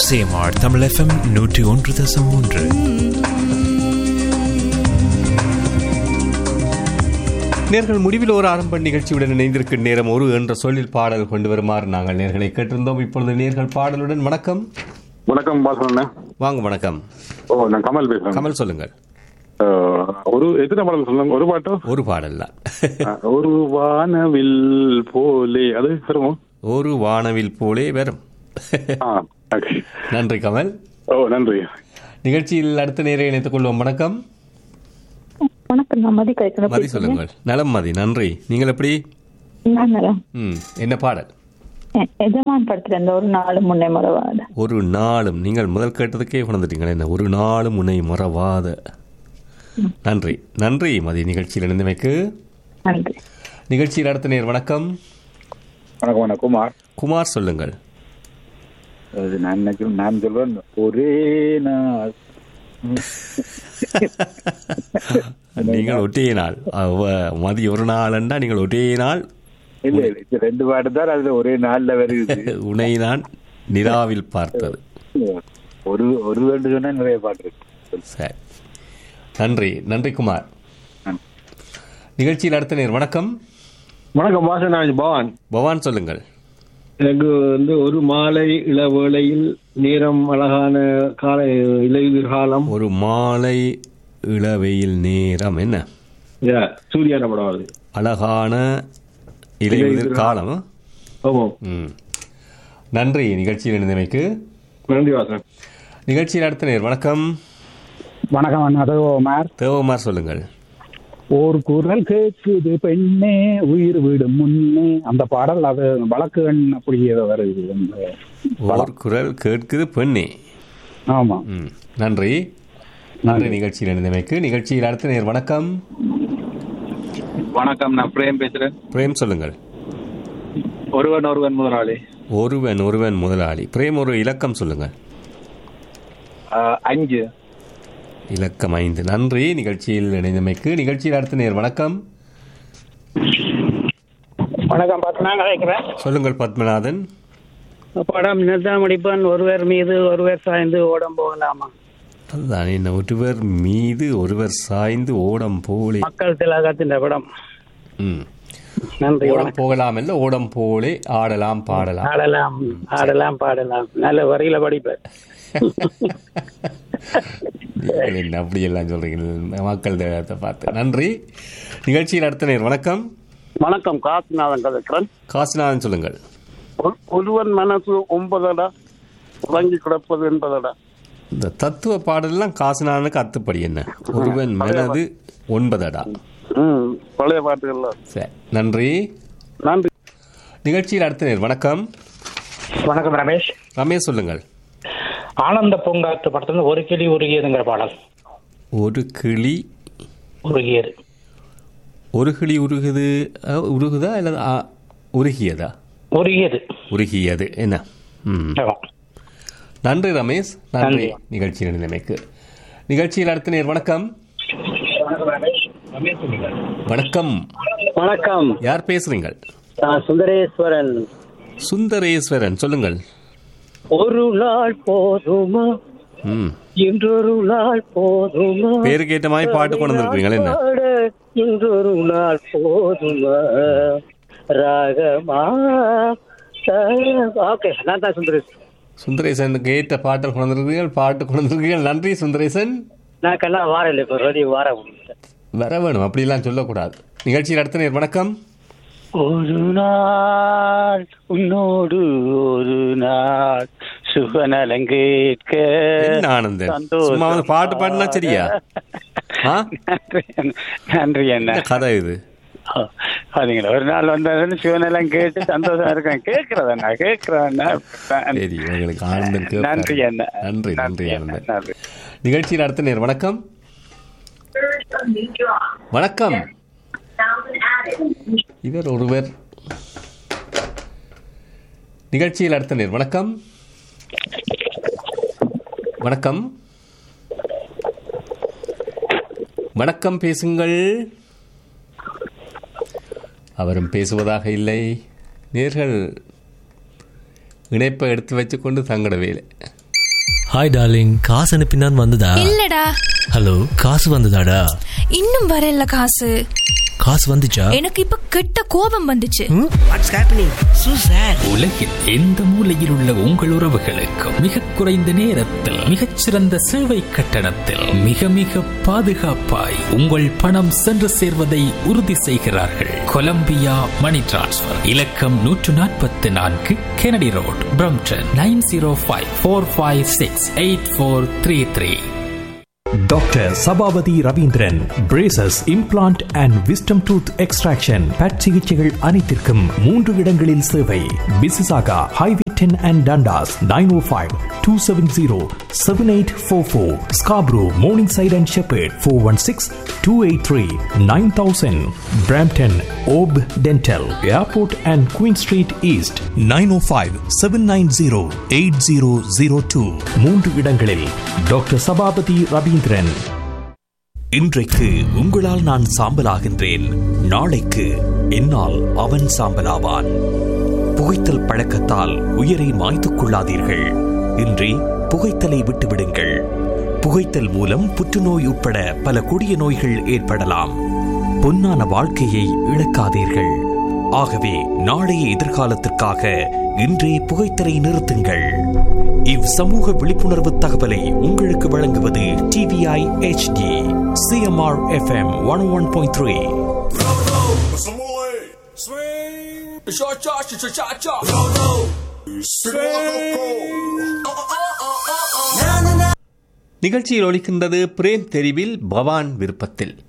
CMR Tamil FM நூற்றி ஒன்று தசம் ஒன்று நேர்கள் முடிவில் ஒரு ஆரம்ப நிகழ்ச்சியுடன் இணைந்திருக்கும் நேரம் ஒரு என்ற சொல்லில் பாடல் கொண்டு வருமாறு நாங்கள் நேர்களை கேட்டிருந்தோம் இப்பொழுது நேர்கள் பாடலுடன் வணக்கம் வணக்கம் பாசன வாங்க வணக்கம் ஓ நான் கமல் பேசுறேன் கமல் சொல்லுங்கள் அஹ், ஒரு எத்தனை பாடல் சொல்லுங்க ஒரு பாட்டு ஒரு பாடல் தான் அஹ், ஒரு வானவில் போலே அது வருமோ ஒரு வானவில் போலே வரும் ஆ ஓகே நன்றி கமல் ஓ நன்றி நிகழ்ச்சியில் அடுத்த நேரை இணைத்துக் கொள்வோம் வணக்கம் வணக்கம் நான் மதி கழிக்கணும் மதி சொல்லுங்கள் நலம் மதி நன்றி நீங்கள் எப்படி ம் என்ன பாடல் எஜமான் படத்துல இந்த ஒரு நாலு முன்னே மறவாத ஒரு நாளும் நீங்கள் முதல் கேட்டதுக்கே உணர்ந்துட்டீங்களே என்ன ஒரு நாளும் உன்னை மறவாத நன்றி நன்றி மதி நிகழ்ச்சியில் இணைந்தமைக்கு நன்றி நிகழ்ச்சியில் அடுத்த நேர் வணக்கம் வணக்கம் வணக்கம் குமார் குமார் சொல்லுங்கள் அது நான் நினைச்சு நான் சொல்வேன் ஒரே நாள் நீங்கள் ஒட்டே நாள் அவ மதி ஒரு நாள்ண்டா நீங்கள் ஒட்டே நாள் இல்ல இல்ல, இது ரெண்டு பாட்டு தான் அதுல ஒரே நாள்ல வருது உனை நான் நிலாவில் பார்த்தது ஒரு ஒரு ரெண்டு சொன்னா நிறைய பாட்டு இருக்கு சரி நன்றி நன்றி குமார் நிகழ்ச்சியில் அடுத்த நேர் வணக்கம் வணக்கம் வாசனாஜ் பவான் பவான் சொல்லுங்கள் எனக்கு வந்து ஒரு மாலை இளவேளையில் நேரம் அழகான கால இலையுதிர் காலம் ஒரு மாலை இளவெயில் நேரம் என்ன யா, சூர்யான படம் வருது அழகான இலையுதிர் காலம் ஆமாம் ம் நன்றி நிகழ்ச்சியில் இணைந்தமைக்கு நன்றி வாசன் நிகழ்ச்சியில் அடுத்த நேர் வணக்கம் வணக்கம் அண்ணா தேவகுமார் தேவகுமார் சொல்லுங்கள் ஒரு குரல் கேட்குது பெண்ணே உயிர் விடும் முன்னே அந்த பாடல் அது வழக்கு எண் அப்படி ஏதோ வருது அந்த ஓர் குரல் கேட்குது பெண்ணே ஆமா ம் நன்றி நன்றி நிகழ்ச்சியில் இணைந்தமைக்கு நிகழ்ச்சியில் அடுத்த நேர் வணக்கம் வணக்கம் நான் பிரேம் பேசுறேன் பிரேம் சொல்லுங்கள் ஒருவன் ஒருவன் முதலாளி ஒருவன் ஒருவன் முதலாளி பிரேம் ஒரு இலக்கம் சொல்லுங்கள் அஞ்சு இலக்கம் ஐந்து நன்றி நிகழ்ச்சியில் இணைந்தமைக்கு நிகழ்ச்சியில் அடுத்த நேர் வணக்கம் வணக்கம் பார்த்து நான் கதைக்கிறேன் சொல்லுங்கள் பத்மநாதன் படம் நிறுத்த முடிப்பன் ஒருவர் மீது ஒருவர் சாய்ந்து ஓடம் போகலாமா அதுதான் என்ன ஒருவர் மீது ஒருவர் சாய்ந்து ஓடம் போலே மக்கள் திலகத்தின் படம் ம் நன்றி ஓடம் போகலாம் இல்ல ஓடம் போலே ஆடலாம் பாடலாம் ஆடலாம் ஆடலாம் பாடலாம் நல்ல வரியில படிப்பேன் நீங்கள் என்ன அப்படி எல்லாம் சொல்றீங்க மக்கள் தேவத்தை பார்த்து நன்றி நிகழ்ச்சியில் அடுத்த நேர் வணக்கம் வணக்கம் காசிநாதன் கதைக்கிறேன் காசிநாதன் சொல்லுங்கள் ஒரு- ஒருவன் மனசு ஒன்பதடா உறங்கி கிடப்பது என்பதடா இந்த தத்துவ பாடல்லாம் காசிநாதனுக்கு அத்துப்படி என்ன ஒருவன் மனது ஒன்பதடா ம் பழைய பாட்டுகள்ல சரி நன்றி நன்றி நிகழ்ச்சியில் அடுத்த நேர் வணக்கம் வணக்கம் ரமேஷ் ரமேஷ் சொல்லுங்கள் ஆனந்த பூங்காற்று படத்துல ஒரு கிளி உருகியதுங்கிற பாடல் ஒரு கிளி உருகியது ஒரு கிளி உருகுது அஹ், உருகுதா அல்லது ஆ, உருகியதா உருகியது உருகியது என்ன ம் ஆமா. நன்றி ரமேஷ் நன்றி நன்றி. நிகழ்ச்சியில் இணைந்தமைக்கு நிகழ்ச்சியில் அடுத்த நேர் வணக்கம் வணக்கம் வணக்கம் யார் பேசுறீங்கள் சுந்தரேஸ்வரன் சுந்தரேஸ்வரன் சொல்லுங்கள் ஒரு நாள் போதுமா ம் இன்றொரு நாள் போதுமா பேருக்கு ஏற்ற மாதிரி பாட்டு கொண்டு வந்திருக்கீங்களா என்ன பாட இன்றொரு நாள் போதுமா ராகமா ஓகே நான் தான் சுந்தரேஷ் சுந்தரேசனுக்கு ஏற்ற பாட்டல் கொண்டு வந்திருக்கீர்கள் பாட்டு கொண்டு வந்திருக்கீர்கள் நன்றி சுந்தரேசன் நான் கண்ணா வாரம் இல்லை இப்போ ரெடி வாரம் வர வேணும் அப்படிலாம் சொல்லக்கூடாது நிகழ்ச்சியில் அடுத்த நேர் வணக்கம் ஒரு நாள் உன்னோடு ஒரு நாள் சுகநலம் கேட்க என்ன ஆனந்தன் சந்தோஷம் சும்மா வந்து பாட்டு பாடினா சரியா ஆ நன்றி அண்ணா. நன்றி என்ன என்ன கதை இது அதுங்களா ஒரு நாள் வந்தாலும் சிவனெல்லாம் கேட்டு சந்தோஷம் இருக்கேன் கேட்கறதண்ணா கேட்கறதண்ணா சரி உங்களுக்கு ஆனந்தன் கேட்பார். நன்றி அண்ணா நன்றி நன்றி அண்ணா. ஆனந்தன் நன்றி நிகழ்ச்சியில் அடுத்த நேர் வணக்கம் வணக்கம் இவர் ஒருவர் நிகழ்ச்சியில் அடுத்த நேர் வணக்கம் வணக்கம் வணக்கம் பேசுங்கள் அவரும் பேசுவதாக இல்லை நேர்கள் இணைப்பை எடுத்து வச்சுக்கொண்டு தங்கட வேலை ஹாய் டார்லிங் காசு அனுப்பினான் வந்ததா இல்லடா ஹலோ காசு வந்ததாடா இன்னும் வரல காசு காசு வந்துச்சா எனக்கு இப்ப கெட்ட கோபம் வந்துச்சு உலகில் எந்த மூலையில் உள்ள உங்கள் உறவுகளுக்கு மிக குறைந்த நேரத்தில் மிகச்சிறந்த சேவை கட்டணத்தில் மிக மிக பாதுகாப்பாய் உங்கள் பணம் சென்று சேர்வதை உறுதி செய்கிறார்கள் கொலம்பியா மணி டிரான்ஸ்ஃபர் இலக்கம் நூற்று நாற்பத்தி நான்கு Kennedy road Brampton nine zero five four five six eight four three three doctor Sabapathy Ravindran braces implant and wisdom tooth extraction but சிகிச்சைகள் அனைத்திற்கும் மூன்று இடங்களில் சேவை Mississauga highway ten and Dundas nine O five two seven zero seven eight four four Scarborough Morningside and Sheppard four one six two eight three nine thousand Brampton op dental airport and Queen street east nine O five seven nine zero eight zero zero two மூன்று இடங்களில் doctor Sabapathy Ravindran இன்றைக்கு உங்களால் நான் சாம்பலாகின்றேன் நாளைக்கு என்னால் அவன் சாம்பலாவான் புகைத்தல் பழக்கத்தால் உயிரை மாய்த்துக் கொள்ளாதீர்கள் இன்றி புகைத்தலை விட்டுவிடுங்கள் புகைத்தல் மூலம் புற்றுநோய் உட்பட பல கொடிய நோய்கள் ஏற்படலாம் பொன்னான வாழ்க்கையை இழக்காதீர்கள் ஆகவே நாளைய எதிர்காலத்திற்காக இன்றே புகைத்தலை நிறுத்துங்கள் இவ் சமூக விழிப்புணர்வு தகவலை உங்களுக்கு வழங்குவது TVI HD CMR FM one one point three நிகழ்ச்சியில் ஒலிக்கின்றது பிரேம் தெரிவில் பவான் விருப்பத்தில்